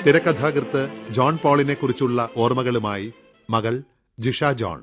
തിരക്കഥാകൃത്ത് ജോൺ പോളിനെ കുറിച്ചുള്ള ഓർമ്മകളുമായി മകൾ ജിഷ ജോൺ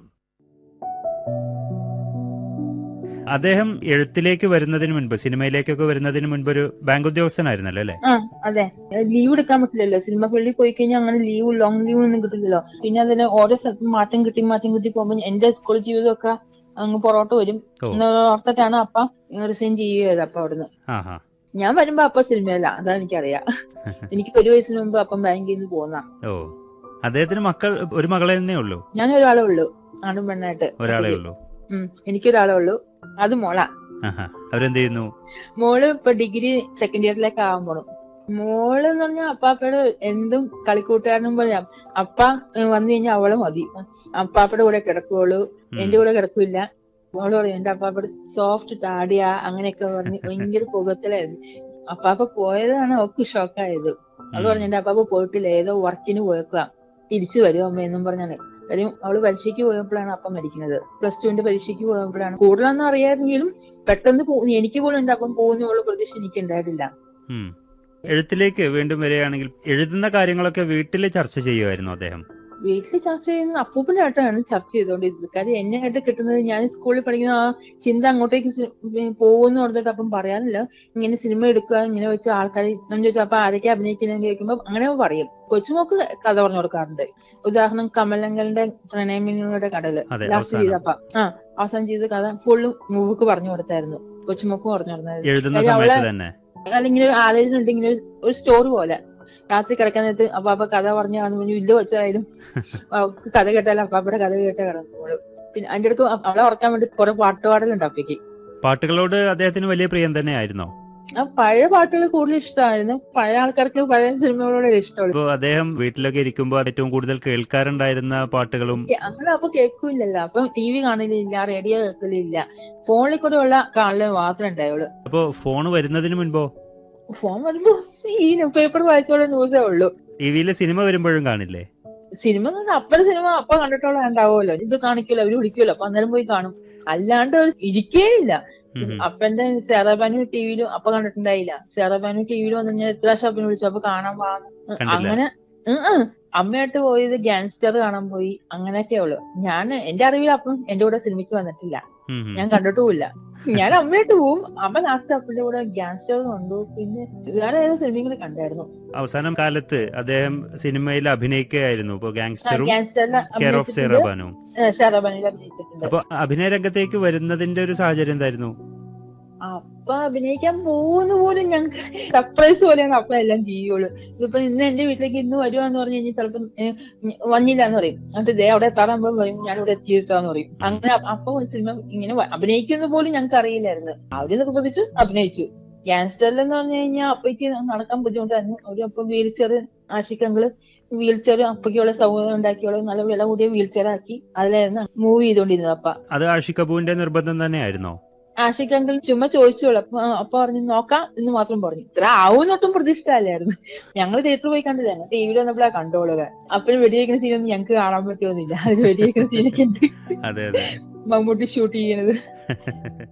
അദ്ദേഹം എഴുത്തിലേക്ക് വരുന്നതിന് മുൻപ് സിനിമയിലേക്കൊക്കെ വരുന്നതിന് മുൻപ് ഒരു ബാങ്ക് ഉദ്യോഗസ്ഥനായിരുന്നല്ലോ അല്ലെ ആ അതെ ലീവ് എടുക്കാൻ പറ്റില്ലല്ലോ സിനിമ ഫീൽഡിൽ പോയി കഴിഞ്ഞാൽ അങ്ങനെ ലീവ് ലോങ് ലീവ് ഒന്നും കിട്ടില്ലല്ലോ പിന്നെ അതിന് ഓരോ സ്ഥലത്തും മാറ്റം കിട്ടി മാറ്റം കിട്ടി പോകുമ്പോൾ എന്റെ സ്കൂൾ ജീവിതമൊക്കെ അങ്ങ് പുറകോട്ട് വരും ഓ. ഓർത്തിട്ടാണ് അപ്പ റിസൈൻ ചെയ്യുകയത് അപ്പൊ അവിടുന്ന് ആ ഹാ ഞാൻ വരുമ്പോ അപ്പ സിനിമയല്ല അതാ എനിക്കറിയാം എനിക്ക് ഒരു വയസ്സിന് മുമ്പ് അപ്പം ബാങ്കിൽ നിന്ന് പോന്ന ഓ അദ്ദേഹത്തിന് മക്കൾ ഒരു മകളെ തന്നെ ഉള്ളൂ ഞാൻ ഒരാളേ ഉള്ളൂ ആണും പെണ്ണായിട്ട് ഒരാളെ ഉള്ളൂ ഉം എനിക്കൊരാളേ ഉള്ളൂ അത് മോളാ ആഹാ അവരെന്ത് ചെയ്യുന്നു മോള് ഇപ്പൊ ഡിഗ്രി സെക്കൻഡ് ഇയറിലേക്ക് ആവാൻ പോണു മോള് എന്ന് പറഞ്ഞാൽ അപ്പാപ്പയുടെ എന്തും കളിക്കൂട്ടുകാരനും പറയാം അപ്പ ഏ, വന്നു കഴിഞ്ഞാൽ അവള് മതി അപ്പാപ്പയുടെ കൂടെ കിടക്കുള്ളൂ ഉം. എന്റെ കൂടെ കിടക്കില്ല മോള് പറയും എന്റെ അപ്പാപ്പയുടെ സോഫ്റ്റ് താടിയ അങ്ങനെയൊക്കെ പറഞ്ഞ് ഭയങ്കര പുകത്തിലായിരുന്നു അപ്പാപ്പ പോയതാണ് അവക്ക് ഷോക്കായത് അവള് പറഞ്ഞു എന്റെ അപ്പാപ്പ പോയിട്ടില്ല ഏതോ വർക്കിന് പോയേക്കുക തിരിച്ചു വരും അമ്മ എന്നും പറഞ്ഞാണ് കാര്യം അവള് പരീക്ഷയ്ക്ക് പോയപ്പോഴാണ് അപ്പം മരിക്കുന്നത് പ്ലസ് ടുവിന്റെ പരീക്ഷയ്ക്ക് പോയപ്പോഴാണ് കൂടുതലൊന്നും അറിയാമെങ്കിലും പെട്ടെന്ന് പോ- എനിക്ക് പോലും എന്റെ അപ്പം പോകുന്നുള്ള പ്രതീക്ഷ എനിക്ക് ഉണ്ടായിട്ടില്ല ഉം. എഴുത്തിലേക്ക് വീണ്ടും വരികയാണെങ്കിൽ എഴുതുന്ന കാര്യങ്ങളൊക്കെ വീട്ടിൽ ചർച്ച ചെയ്യുമായിരുന്നു അദ്ദേഹം വീട്ടിൽ ചർച്ച ചെയ്യുന്ന അപ്പൂപ്പനായിട്ടാണ് ചർച്ച ചെയ്തുകൊണ്ടിരുന്നത് കാര്യം എന്നെ ആയിട്ട് കിട്ടുന്നത് ഞാൻ സ്കൂളിൽ പഠിക്കുന്ന ആ ചിന്ത അങ്ങോട്ടേക്ക് പോകുന്നു പറഞ്ഞിട്ട് അപ്പം പറയാനില്ല ഇങ്ങനെ സിനിമ എടുക്കുക ഇങ്ങനെ വെച്ച് ആൾക്കാർ ഞാൻ ചോദിച്ചാൽ അപ്പൊ ആരൊക്കെ അഭിനയിക്കുന്നത് കേൾക്കുമ്പോ അങ്ങനെ പറയും കൊച്ചുമോക്ക് കഥ പറഞ്ഞു കൊടുക്കാറുണ്ട് ഉദാഹരണം കമലങ്ങളുടെ പ്രണയമിനിയുടെ കടല് അതെ, ലാസ്റ്റ് അവസാനം. ചെയ്തപ്പ ആ അവസാനം ചെയ്ത കഥ ഫുള്ളും മൂവുക്ക് പറഞ്ഞു കൊടുത്തായിരുന്നു കൊച്ചുമോക്ക് പറഞ്ഞു കൊടുത്തായിരുന്നു എഴുതുന്ന കാര്യം സമയത്ത് അവളെ- തന്നെ അല്ലെങ്കിൽ ഒരു ആലോചന ഉണ്ടെങ്കിൽ ഒരു- ഒരു സ്റ്റോറി പോലെ രാത്രി കിടക്കാൻ നേരത്ത് അപ്പാപ്പ കഥ പറഞ്ഞ പറഞ്ഞു ഇല്ല വെച്ചായാലും അവൾക്ക് കഥ കേട്ടാലും അപ്പാപ്പയുടെ കഥ കേട്ട കിടന്നോളൂ പിന്നെ അതിന്റെ അടുത്ത് അവളെ ഉറക്കാൻ വേണ്ടി കുറെ പാട്ടുപാടലുണ്ട് അപ്പയ്ക്ക് പാട്ടുകളോട് അദ്ദേഹത്തിന് വലിയ പ്രിയം തന്നെയായിരുന്നോ ആ പഴയ പാട്ടുകൾ കൂടുതൽ ഇഷ്ടമായിരുന്നു പഴയ ആൾക്കാർക്ക് പഴയ സിനിമകളോട് ഇഷ്ടമുള്ളൂ അപ്പോൾ അദ്ദേഹം വീട്ടിലൊക്കെ ഇരിക്കുമ്പോൾ ഏറ്റവും കൂടുതൽ കേൾക്കാറുണ്ടായിരുന്ന പാട്ടുകളും അങ്ങനെ അപ്പൊ കേൾക്കൂലല്ലോ അപ്പൊ ടി വി കാണലില്ല റേഡിയോ കേൾക്കലില്ല ഫോണിൽ കൂടെ ഉള്ള കാണല് മാത്രമേ ഉണ്ടായുള്ളൂ അപ്പോൾ ഫോൺ വരുന്നതിന് മുൻപോ ഫോൺ വരുമ്പോ ഈ പേപ്പർ വായിച്ചോളൂ ന്യൂസേ ഉള്ളൂ ടി വിയിൽ സിനിമ വരുമ്പോഴും കാണില്ലേ സിനിമ എന്ന് പറഞ്ഞാൽ അപ്പഴ സിനിമ അപ്പൊ കണ്ടിട്ടുള്ള ഉണ്ടാവുമല്ലോ ഇത് കാണിക്കുമല്ലോ അവര് വിളിക്കുമല്ലോ അപ്പൊ അന്നേരം പോയി കാണും അല്ലാണ്ട് ഒരു ഇരിക്കേ ഇല്ല ഉം ഉം. അപ്പന്റെ സേറാബാനു ടിവിയിലും അപ്പൊ കണ്ടിട്ടുണ്ടായില്ല സേറാബാനു ടിവിയിൽ വന്നു കഴിഞ്ഞാൽ എത്ര ഷാപ്പിന് വിളിച്ചു അപ്പൊ കാണാൻ പാന്ന് കണ്ടില്ല. അങ്ങനെ ഉം ഉം. അമ്മയായിട്ട് പോയത് ഗാങ്സ്റ്റർ കാണാൻ പോയി അങ്ങനെയൊക്കെ ഉള്ളു ഞാൻ എന്റെ അറിവിൽ അപ്പം എന്റെ കൂടെ സിനിമയ്ക്ക് വന്നിട്ടില്ല ഉം ഉം. ഞാൻ കണ്ടിട്ടുമില്ല ഞാൻ അമ്മയായിട്ട് പോവും അമ്മ ലാസ്റ്റ് അപ്പന്റെ കൂടെ ഗാങ്സ്റ്റർ കണ്ടു പിന്നെ വേറെ ഏതോ സിനിമകൾ കണ്ടായിരുന്നു അവസാനം കാലത്ത് അദ്ദേഹം സിനിമയിൽ അഭിനയിക്കുകയായിരുന്നു ഇപ്പോൾ ഗാങ്സ്റ്ററും ഗാങ്സ്റ്ററിൽ കെയർ ഓഫ് സേറാബാനും സേറാബാനിൽ അഭിനയിച്ചിട്ടുണ്ട് അപ്പൊ അഭിനയ രംഗത്തേക്ക് വരുന്നതിന്റെ ഒരു സാഹചര്യം എന്തായിരുന്നു അപ്പ അഭിനയിക്കാൻ പോകുന്ന പോലും ഞങ്ങൾക്ക് സർപ്രൈസ് പോലെയാണ് അപ്പ എല്ലാം ചെയ്യുള്ളൂ ഇതിപ്പോ ഇന്ന് എന്റെ വീട്ടിലേക്ക് ഇന്ന് വരുവാന്ന് പറഞ്ഞു കഴിഞ്ഞാൽ ചിലപ്പോ വന്നില്ല എന്ന് പറയും എന്നിട്ട് ദേ അവിടെ എത്താറാകുമ്പോ പറയും ഞാൻ ഇവിടെ എത്തിയിട്ടാന്ന് പറയും അങ്ങനെ അപ്പ- അപ്പൊ ഒരു സിനിമ ഇങ്ങനെ വ- അഭിനയിക്കുന്ന പോലും ഞങ്ങൾക്ക് അറിയില്ലായിരുന്നു അവര് നിർബന്ധിച്ചു അഭിനയിച്ചു ഗാങ്സ്റ്ററിൽ എന്ന് പറഞ്ഞു കഴിഞ്ഞാൽ അപ്പയ്ക്ക് നടക്കാൻ ബുദ്ധിമുട്ടായിരുന്നു ഒരു അപ്പൊ വീൽ ചെയർ ആഷിക്കങ്ങള് വീൽ ചെയർ അപ്പയ്ക്കുള്ള സൗകര്യം ഉണ്ടാക്കിയുള്ള നല്ല വില കൂടിയ വീൽ ചെയർ ആക്കി അതിലായിരുന്നു മൂവ് ചെയ്തോണ്ടിരുന്നത് അപ്പ അത് ആഷി കപൂറിന്റെ നിർബന്ധം തന്നെയായിരുന്നോ ആഷിക് അങ്കിൾ ചുമ്മാ ചോദിച്ചോളൂ അപ്പൊ അപ്പൊ പറഞ്ഞു നോക്കാം എന്ന് മാത്രം പറഞ്ഞു ഇത്ര ആവുന്നൊട്ടും പ്രതീക്ഷ അല്ലായിരുന്നു ഞങ്ങൾ തിയേറ്ററിൽ പോയി കണ്ടില്ല ഞങ്ങൾ ടി വിയിൽ വന്നപ്പോഴാണ് കണ്ടോളുക അപ്പോഴും വെടിവെക്കുന്ന സീനൊന്നും ഞങ്ങൾക്ക് കാണാൻ പറ്റുമെന്നില്ല അത് വെടിവെക്കുന്ന സീനൊക്കെ ഉണ്ട് അതെ അതെ മമ്മൂട്ടി ഷൂട്ട് ചെയ്യുന്നത്